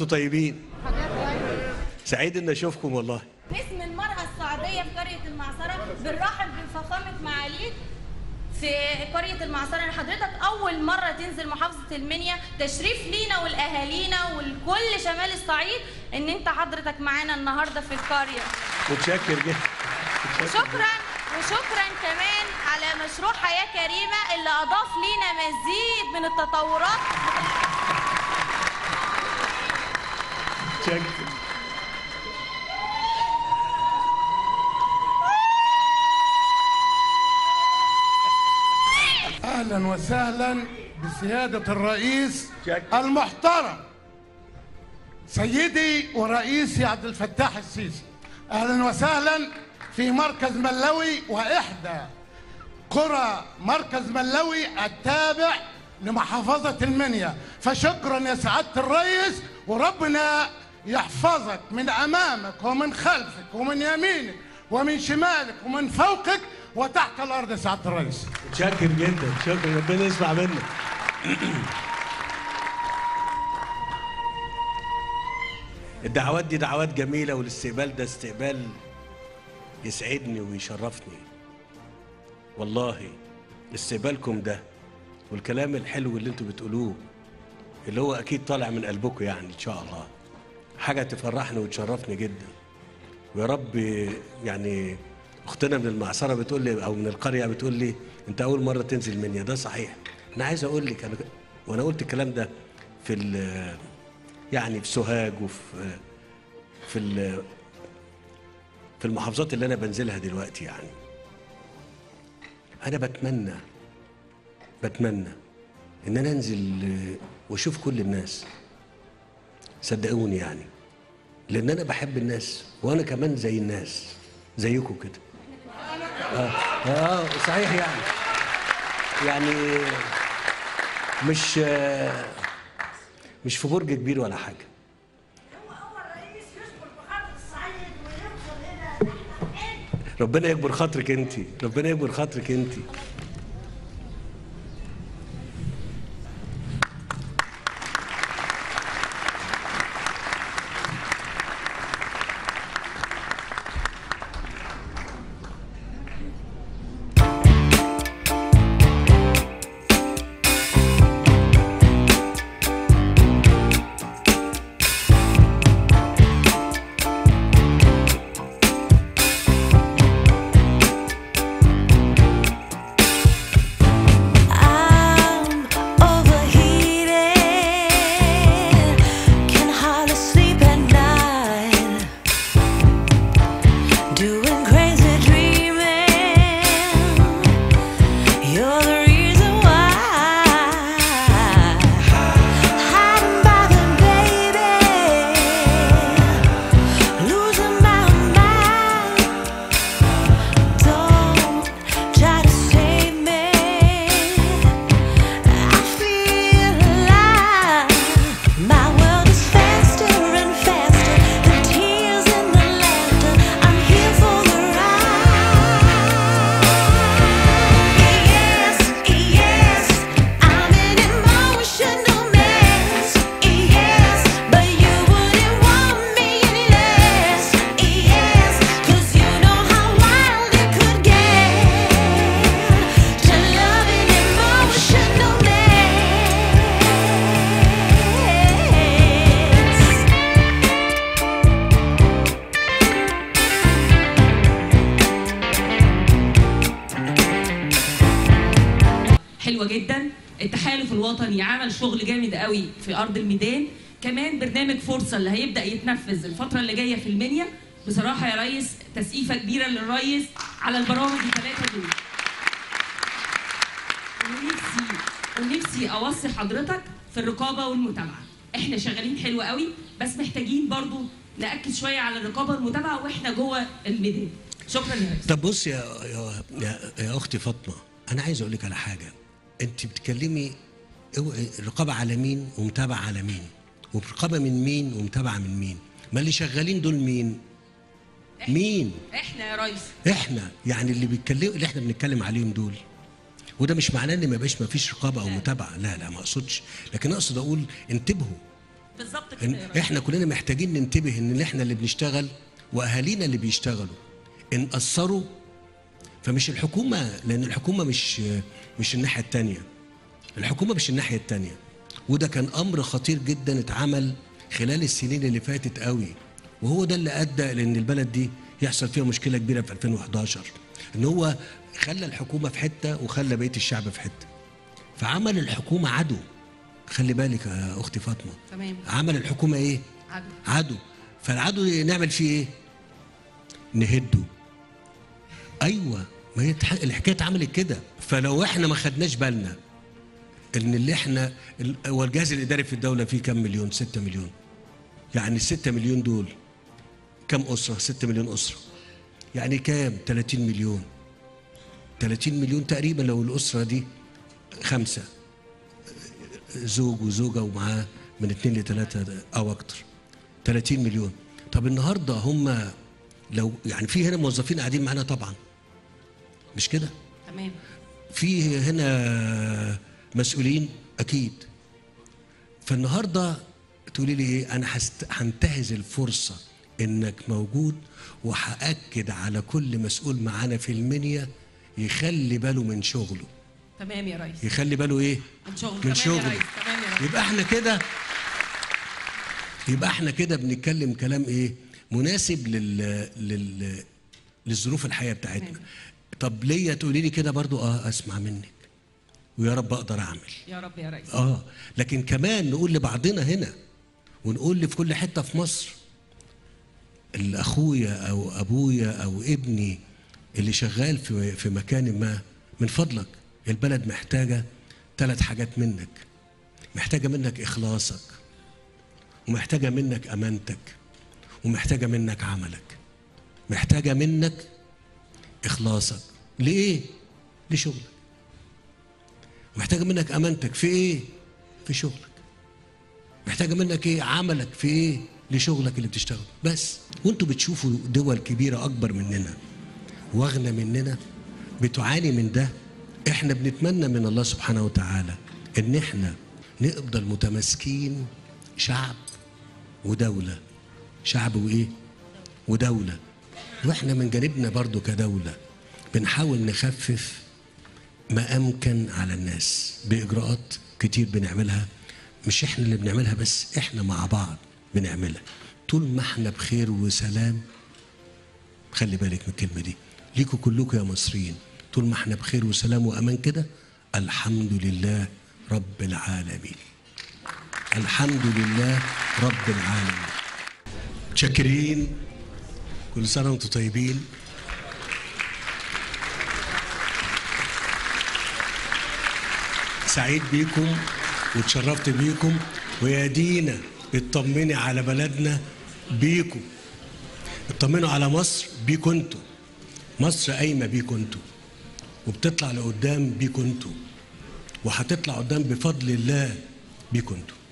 وانتم طيبين سعيد ان اشوفكم والله اسم المرأة السعودية في قرية المعصرة بنرحب بفخامة معاليك في قرية المعصرة حضرتك أول مرة تنزل محافظة المنيا تشريف لينا ولأهالينا ولكل شمال الصعيد إن أنت حضرتك معانا النهاردة في القرية متشكر جدا متشكر. شكرا وشكرا كمان على مشروع حياة كريمة اللي أضاف لينا مزيد من التطورات متشكر اهلا وسهلا بسياده الرئيس شكرا. المحترم سيدي ورئيسي عبد الفتاح السيسي اهلا وسهلا في مركز ملوي واحدى قرى مركز ملوي التابع لمحافظة المنيا فشكرا يا سعادة الرئيس وربنا يحفظك من أمامك ومن خلفك ومن يمينك ومن شمالك ومن فوقك وتحت الأرض يا سعادة الرئيس متشكر جدا شكرا ربنا يسمع منك الدعوات دي دعوات جميلة والاستقبال ده استقبال يسعدني ويشرفني والله استقبالكم ده والكلام الحلو اللي انتوا بتقولوه اللي هو اكيد طالع من قلبكم يعني ان شاء الله حاجة تفرحني وتشرفني جدا ويا رب يعني اختنا من المعصرة بتقول لي او من القرية بتقول لي انت اول مرة تنزل منيا ده صحيح انا عايز اقول لك انا وانا قلت الكلام ده في ال- يعني في سوهاج وفي في ال- في المحافظات اللي انا بنزلها دلوقتي يعني انا بتمنى بتمنى ان انا انزل واشوف كل الناس صدقوني يعني لان انا بحب الناس وانا كمان زي الناس زيكم كده اه اه صحيح يعني يعني مش آه، مش في برج كبير ولا حاجه ربنا يكبر خاطرك انت ربنا يكبر خاطرك انت I'm overheated, can hardly sleep at night, doing crazy dreaming. You're the reason why. Hiding by the baby, losing my mind. Don't try to save me. I feel alive. My world is faster and faster. The tears and the laughter. I'm here for the ride. Yes, yes, I'm an emotional mess. Yes, but you wouldn't want me any less. Yes, 'cause you know how wild it could get to love an emotional mess. حلوه جدا التحالف الوطني عمل شغل جامد قوي في ارض الميدان كمان برنامج فرصه اللي هيبدا يتنفذ الفتره اللي جايه في المنيا بصراحه يا ريس تسقيفه كبيره للريس على البرامج الثلاثه دول ونفسي ونفسي اوصي حضرتك في الرقابه والمتابعه احنا شغالين حلو قوي بس محتاجين برضو ناكد شويه على الرقابه والمتابعه واحنا جوه الميدان شكرا يا ريس طب بص يا يا يا, يا اختي فاطمه انا عايز اقول لك على حاجه انت بتتكلمي إو- الرقابه على مين ومتابعه على مين ورقابه من مين ومتابعه من مين ما اللي شغالين دول مين مين احنا يا ريس احنا يعني اللي بيتكلموا اللي احنا بنتكلم عليهم دول وده مش معناه ان ما يبقاش ما فيش رقابه او متابعه لا لا ما اقصدش لكن اقصد اقول انتبهوا بالظبط كده إن يا ريس. احنا كلنا محتاجين ننتبه ان احنا اللي بنشتغل واهالينا اللي بيشتغلوا ان قصروا فمش الحكومه لان الحكومه مش مش الناحيه التانية الحكومه مش الناحيه التانية وده كان امر خطير جدا اتعمل خلال السنين اللي فاتت قوي وهو ده اللي ادى لان البلد دي يحصل فيها مشكله كبيره في 2011 ان هو خلى الحكومه في حته وخلى بقيه الشعب في حته فعمل الحكومه عدو خلي بالك يا اختي فاطمه تمام عمل الحكومه ايه عدو عدو فالعدو نعمل فيه ايه نهده ايوه ما هي الح- الحكايه اتعملت كده فلو احنا ما خدناش بالنا ان اللي احنا ال- هو الجهاز الاداري في الدوله فيه كام مليون 6 مليون يعني ال 6 مليون دول كام اسره 6 مليون اسره يعني كام 30 مليون 30 مليون تقريبا لو الاسره دي خمسه زوج وزوجه ومعاه من اثنين لثلاثه او اكتر 30 مليون طب النهارده هم لو يعني في هنا موظفين قاعدين معانا طبعا مش كده تمام في هنا مسؤولين اكيد فالنهارده تقولي لي ايه انا هست- هنتهز الفرصه انك موجود وهاكد على كل مسؤول معانا في المنيا يخلي باله من شغله تمام يا ريس يخلي باله ايه من شغل من تمام شغل. يا ريس تمام يا ريس يبقى احنا كده يبقى احنا كده بنتكلم كلام ايه مناسب لل, لل... للظروف الحياه بتاعتنا طب ليا تقولي لي كده برضو اه اسمع منك ويا رب اقدر اعمل يا رب يا ريس اه لكن كمان نقول لبعضنا هنا ونقول لي في كل حته في مصر اللي اخويا او ابويا او ابني اللي شغال في في مكان ما من فضلك البلد محتاجه ثلاث حاجات منك محتاجه منك اخلاصك ومحتاجه منك امانتك ومحتاجه منك عملك محتاجه منك اخلاصك ليه لشغلك محتاجه منك امانتك في ايه في شغلك محتاجه منك ايه عملك في ايه لشغلك اللي بتشتغله بس وانتوا بتشوفوا دول كبيره اكبر مننا واغنى مننا بتعاني من ده احنا بنتمنى من الله سبحانه وتعالى ان احنا نفضل متماسكين شعب ودوله شعب وايه ودوله واحنا من جانبنا برضو كدوله بنحاول نخفف ما امكن على الناس باجراءات كتير بنعملها مش احنا اللي بنعملها بس احنا مع بعض بنعملها طول ما احنا بخير وسلام خلي بالك من الكلمه دي ليكوا كلكم يا مصريين طول ما احنا بخير وسلام وامان كده الحمد لله رب العالمين الحمد لله رب العالمين متشكرين كل سنه وانتم طيبين سعيد بيكم واتشرفت بيكم ويا دينا اطمني على بلدنا بيكم اطمنوا على مصر بيكم انتوا مصر قايمه بيكم انتوا وبتطلع لقدام بيكم انتوا وهتطلع قدام بفضل الله بيكم انتوا